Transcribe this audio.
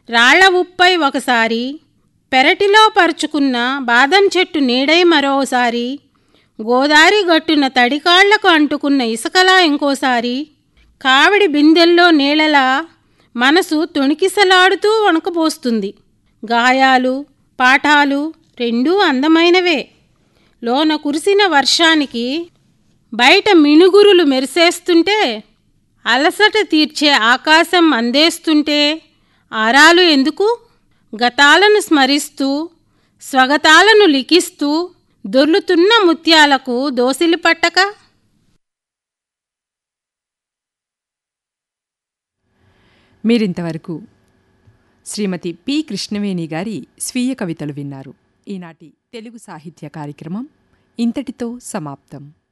రాళ్ల ఉప్పై ఒకసారి పెరటిలో పరుచుకున్న బాదం చెట్టు నీడై మరోసారి గోదారి గట్టున తడికాళ్లకు అంటుకున్న ఇసుకలా ఇంకోసారి కావిడి బిందెల్లో నీళ్ళలా మనసు తొణికిసలాడుతూ వణుకుపోస్తుంది గాయాలు పాఠాలు రెండూ అందమైనవే లోన కురిసిన వర్షానికి బయట మినుగురులు మెరిసేస్తుంటే అలసట తీర్చే ఆకాశం అందేస్తుంటే ఆరాలు ఎందుకు గతాలను స్మరిస్తూ స్వగతాలను లిఖిస్తూ దొర్లుతున్న ముత్యాలకు దోసిలి పట్టక మీరింతవరకు శ్రీమతి పి కృష్ణవేణి గారి స్వీయ కవితలు విన్నారు ఈనాటి తెలుగు సాహిత్య కార్యక్రమం ఇంతటితో సమాప్తం